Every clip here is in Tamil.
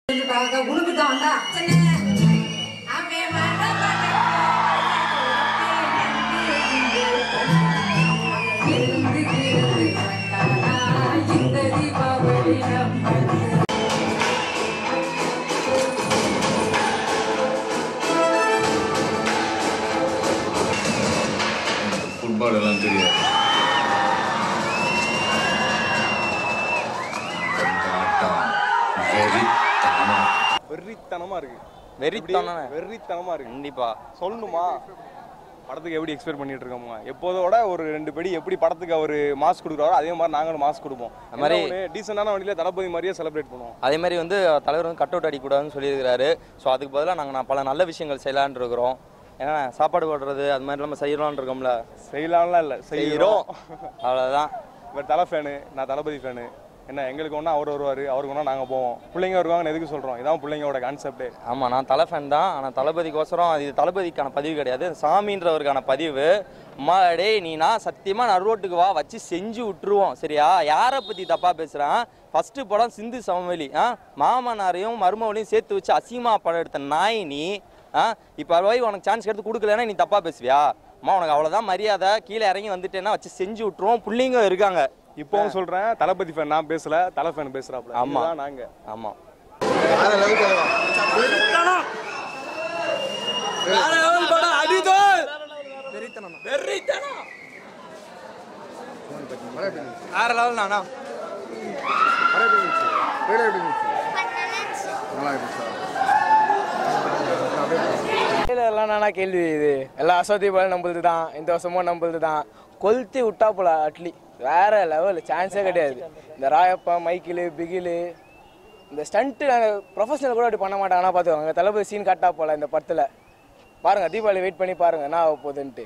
உனக்கு தான் வந்தா இந்த தீபாவளி நம்ம ஃபுட்பால் எல்லாம் தெரியாது இந்த ஆட்டம் வெறித்தனமா வெறித்தனமா இருக்கு வெறித்தனம் எப்படி? வெறித்தனமா இருக்கு கண்டிப்பா சொல்லணுமா படத்துக்கு எப்படி எக்ஸ்பெக்ட் பண்ணிட்டு இருக்கோமா எப்போதோட ஒரு ரெண்டு படி எப்படி படத்துக்கு அவர் மாஸ்க் கொடுக்குறாரோ அதே மாதிரி நாங்களும் மாஸ்க் கொடுப்போம் அது மாதிரி- டீசெண்டான வண்டியில தளபதி மாதிரியே செலிப்ரேட் பண்ணுவோம் அதே மாதிரி வந்து தலைவர் வந்து கட் அவுட் அடிக்கக்கூடாதுன்னு சொல்லியிருக்கிறாரு ஸோ அதுக்கு பதிலாக நாங்கள் நான் பல நல்ல விஷயங்கள் செய்யலான்னு இருக்கிறோம் ஏன்னா சாப்பாடு போடுறது அது மாதிரி நம்ம செய்யலாம்னு இருக்கோம்ல செய்யலாம்லாம் இல்லை செய்கிறோம் செய்கிறோம் அவ்வளோதான் இவர் தலை ஃபேனு நான் தளபதி ஃபேனு என்ன எங்களுக்கு ஒன்றா அவர் வருவார் அவருக்கு ஒன்றா நாங்கள் போவோம் பிள்ளைங்க வருவாங்கன்னு எதுக்கு சொல்கிறோம் இதான் பிள்ளைங்களோட கான்செப்டே ஆமாம் நான் தலை ஃபேன் தான் ஆனால் தளபதிக்கோசரம் இது தளபதிக்கான பதிவு கிடையாது சாமின்றவருக்கான பதிவு அம்மா டேய் நீனா சத்தியமாக நடுரோட்டுக்கு வா வச்சு செஞ்சு விட்டுருவோம் சரியா யாரை பற்றி தப்பாக பேசுகிறான் ஃபஸ்ட்டு படம் சிந்து சமவெளி ஆ மாமனாரையும் மருமவளையும் சேர்த்து வச்சு அசீமா படம் எடுத்த நாய் நீ ஆ இப்போ போய் உனக்கு சான்ஸ் எடுத்து கொடுக்கலன்னா நீ தப்பாக பேசுவியா அம்மா உனக்கு அவ்வளோதான் மரியாதை கீழே இறங்கி வந்துட்டேன்னா வச்சு செஞ்சு விட்டுருவோம் பிள்ளைங்க இருக்காங்க இப்போவும் சொல்கிறேன் தளபதி ஃபேன் நான் பேசல தலை ஃபேன் பேசுகிறாப்புல ஆமா. ஆமாம் நாங்கள் ஆமாம் வேற லெவல் நானா எல்லாம் நானா கேள்வி இது எல்லா அசோத்தி போல நம்மளுது தான் இந்த வருஷமும் நம்மளுது தான் கொளுத்தி விட்டா போல அட்லி வேற லெவல் சான்ஸே கிடையாது இந்த ராயப்பா மைக்கிளு பிகிலு இந்த ஸ்டண்ட்டு ப்ரொஃபஷனல் கூட அப்படி பண்ண மாட்டாங்கன்னா பார்த்துக்கோங்க தளபதி சீன் காட்டா போல இந்த படத்தில் பாருங்க தீபாவளி வெயிட் பண்ணி பாருங்க என்ன ஆக போகுதுன்ட்டு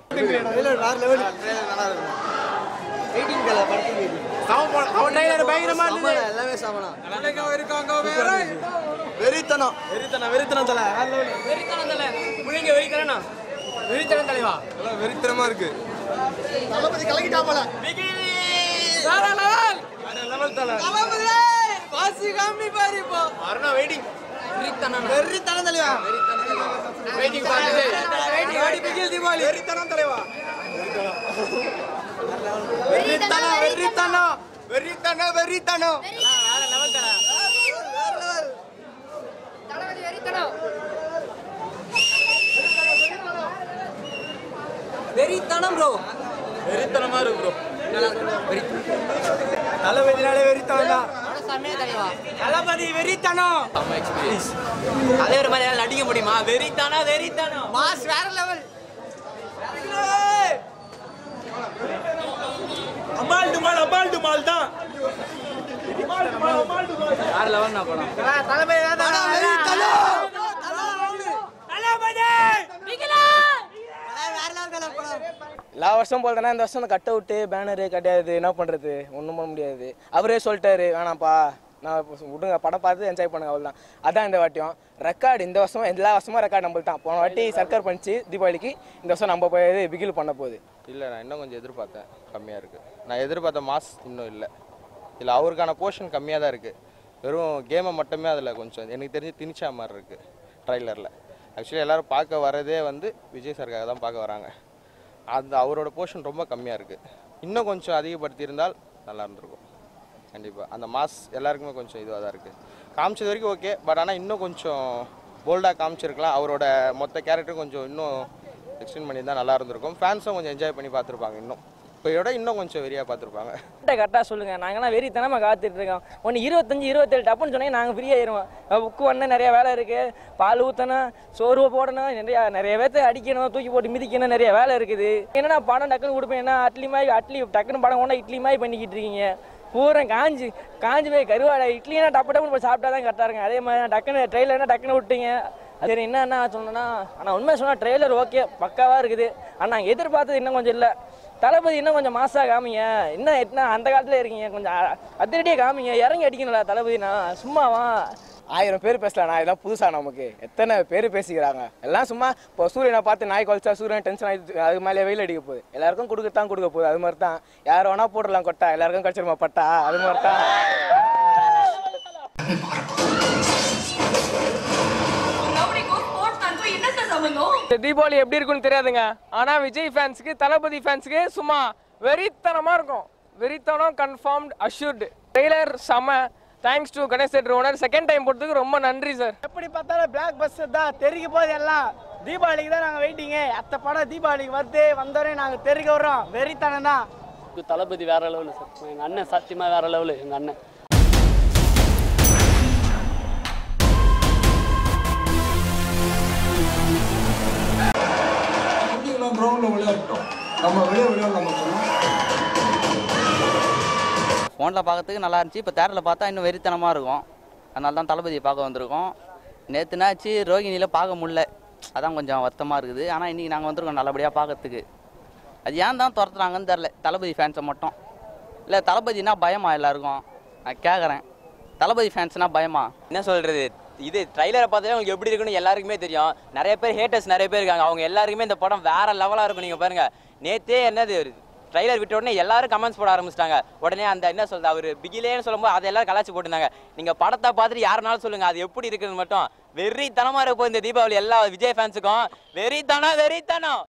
வெறித்தனம் வெறித்தனம் வெறித்தனம் தலை வெறித்தனம் தலை புள்ளைங்க வெறிக்கிறேன்னா வெறித்தனம் தலைவா வெறித்தனமா இருக்கு தளபதி கலக்கிட்டா போல வேற லெவல் வேற லெவல் தலை வாசி காமி பாரு இப்போ அருணா வெயிட்டிங் வெறித்தனம் வெறித்தனம் தலைவா வெயிட்டிங் பாரு வெயிட்டிங் ஓடி பிகில் தீபாவளி வெறித்தனம் தலைவா வெறித்தனம் வெறித்தனம் வெறித்தனம் வெறித்தனம் வேற லெவல் தலை வேற லெவல் தளபதி வெறித்தனம் வெறித்தனம் ப்ரோ வெறித்தனமா இருக்கு ப்ரோ தளபதினாலே வெறித்தனம் தான் தளபதி வெறித்தனம் அதே ஒரு மாதிரி நடிக்க முடியுமா வெறித்தனா வெறித்தனம் மாஸ் வேற லெவல் அம்மாள் டுமால் அம்மாள் டுமால் தான் வேற லெவல் நான் படம் தளபதி எல்லா வருஷம் போல் தானே இந்த வருஷம் அந்த கட் அவுட்டு பேனரு கிடையாது என்ன பண்ணுறது ஒன்றும் பண்ண முடியாது அவரே சொல்லிட்டாரு வேணாம்ப்பா நான் இப்ப விடுங்க படம் பார்த்து என்ஜாய் பண்ணுங்க அவ்வளோதான் அதான் இந்த வாட்டியும் ரெக்கார்டு இந்த வருஷம் எல்லா வருஷமும் ரெக்கார்டு நம்மளுக்கு தான் போன வாட்டி சர்க்கார் பண்ணிச்சு தீபாவளிக்கு இந்த வருஷம் நம்ம போய் பிகில் பண்ண போகுது இல்லை நான் இன்னும் கொஞ்சம் எதிர்பார்த்தேன் கம்மியாக இருக்குது நான் எதிர்பார்த்த மாஸ் இன்னும் இல்லை இல்லை அவருக்கான போர்ஷன் கம்மியாக தான் இருக்குது வெறும் கேமை மட்டுமே அதில் கொஞ்சம் எனக்கு தெரிஞ்சு திணிச்சா மாதிரி இருக்குது ட்ரைலரில் ஆக்சுவலி எல்லோரும் பார்க்க வரதே வந்து விஜய் சாருக்காக தான் பார்க்க வராங்க அந்த அவரோட போர்ஷன் ரொம்ப கம்மியாக இருக்குது இன்னும் கொஞ்சம் அதிகப்படுத்தியிருந்தால் நல்லா இருந்திருக்கும் கண்டிப்பாக அந்த மாஸ் எல்லாருக்குமே கொஞ்சம் இதுவாக தான் இருக்குது காமிச்சது வரைக்கும் ஓகே பட் ஆனால் இன்னும் கொஞ்சம் போல்டாக காமிச்சிருக்கலாம் அவரோட மொத்த கேரக்டரும் கொஞ்சம் இன்னும் எக்ஸ்டெண்ட் பண்ணியிருந்தால் நல்லா இருந்திருக்கும் ஃபேன்ஸும் கொஞ்சம் என்ஜாய் பண்ணி பார்த்துருப்பாங்க இன்னும் இப்போ இதோட இன்னும் கொஞ்சம் வெறியாக பார்த்துருப்பாங்க கரெக்டாக சொல்லுங்கள் நாங்களாம் வெறித்தனமாக காத்துட்டு இருக்கோம் ஒன்று இருபத்தஞ்சி இருபத்தேழு டப்புன்னு சொன்னீங்க நாங்கள் ஃப்ரீ ஆயிடுவோம் புக்கு ஒன்று நிறைய வேலை இருக்குது பால் ஊற்றணும் சோறு போடணும் நிறையா நிறைய பேர்த்த அடிக்கணும் தூக்கி போட்டு மிதிக்கணும் நிறைய வேலை இருக்குது என்னடா படம் டக்குன்னு கொடுப்பேன் என்ன அட்லி மாதிரி அட்லி டக்குன்னு படம் கொண்டா இட்லி மாதிரி பண்ணிக்கிட்டு இருக்கீங்க பூரா காஞ்சி காஞ்சி போய் கருவாடை இட்லினா டப்பு டப்புன்னு போய் சாப்பிட்டா தான் கரெக்டாக இருக்கும் அதே மாதிரி டக்குன்னு ட்ரெயிலர்னா டக்குன்னு விட்டீங்க சரி என்னன்னா சொன்னேன்னா ஆனால் உண்மை சொன்னால் ட்ரெய்லர் ஓகே பக்காவாக இருக்குது ஆனால் எதிர்பார்த்தது இன்னும் கொஞ்சம் இல்லை தளபதி இன்னும் கொஞ்சம் மாசா காமிங்க இன்னும் என்ன அந்த காலத்துல இருக்கீங்க கொஞ்சம் அ- அதிரடியா காமிங்க இறங்கி அடிக்கணும்ல தளபதினா சும்மாவா ஆயிரம் பேர் பேசலாம் நான் இதெல்லாம் புதுசா நமக்கு எத்தனை பேர் பேசிக்கிறாங்க எல்லாம் சும்மா இப்போ சூரியனை பார்த்து நாய் குலைச்சா சூரியன் டென்ஷன் ஆகி அது மேலே வெயில் அடிக்க போகுது எல்லாருக்கும் கொடுக்கத்தான் கொடுக்க போகுது அது மாதிரி தான் யார் வேணா போட்டுடலாம் கொட்டா எல்லாருக்கும் கடிச்சிருமா பட்டா அது மாதிரி தான் சரி தீபாவளி எப்படி இருக்குன்னு தெரியாதுங்க ஆனால் விஜய் ஃபேன்ஸுக்கு தளபதி ஃபேன்ஸுக்கு சும்மா வெறித்தனமாக இருக்கும் வெறித்தனம் கன்ஃபார்ம்ட் அஷ்யூர்டு ட்ரெய்லர் செம thanks to Ganesh theatre owner second time போட்டதுக்கு ரொம்ப நன்றி சார் எப்படி பார்த்தாலும் பிளாக் பஸ் தான் தெரிக்க போகுது எல்லாம் தீபாவளிக்கு தான் நாங்கள் வெயிட்டிங்க அத்த படம் தீபாவளிக்கு வருது வந்தோடனே நாங்கள் தெரிக்க வர்றோம் வெறித்தனம் தான் தளபதி வேற லெவலு சார் எங்கள் அண்ணன் சத்தியமாக வேற லெவலு எங்கள் அண்ணன் குழந்தைங்களாம் கிரவுண்டில் விளையாடட்டும் நம்ம வெளியே விளையாட நம்ம சொன்னோம் ஃபோனில் பார்க்கறதுக்கு நல்லா இருந்துச்சு இப்போ தேட்டரில் பார்த்தா இன்னும் வெறித்தனமாக இருக்கும் அதனால தான் தளபதியை பார்க்க வந்திருக்கோம் நேற்றுனாச்சு ரோகிணியில் பார்க்க முடியல அதான் கொஞ்சம் வருத்தமாக இருக்குது ஆனால் இன்றைக்கி நாங்கள் வந்திருக்கோம் நல்லபடியாக பார்க்கறதுக்கு அது ஏன் தான் துரத்துறாங்கன்னு தெரில தளபதி ஃபேன்ஸை மட்டும் இல்லை தளபதினா பயமா எல்லாருக்கும் நான் கேட்குறேன் தளபதி ஃபேன்ஸ்னா பயமா என்ன சொல்றது இது ட்ரைலரை பார்த்தாலே உங்களுக்கு எப்படி இருக்குன்னு எல்லாருக்குமே தெரியும் நிறைய பேர் ஹேட்டர்ஸ் நிறைய பேர் இருக்காங்க அவங்க எல்லாருக்குமே இந்த படம் வேற லெவலாக இருக்கும் நீங்கள் பாருங்க நேத்தே என்னது ட்ரைலர் விட்ட உடனே எல்லாரும் கமெண்ட்ஸ் போட ஆரம்பிச்சிட்டாங்க உடனே அந்த என்ன சொல்றது அவர் பிகிலேன்னு சொல்லும்போது அதை எல்லாரும் கலாச்சி போட்டிருந்தாங்க நீங்கள் படத்தை பார்த்துட்டு யாருனாலும் சொல்லுங்க அது எப்படி இருக்குன்னு மட்டும் வெறித்தனமாக இருக்கும் இந்த தீபாவளி எல்லா விஜய் ஃபேன்ஸுக்கும் வெறித்தனம் வெறித்தனம்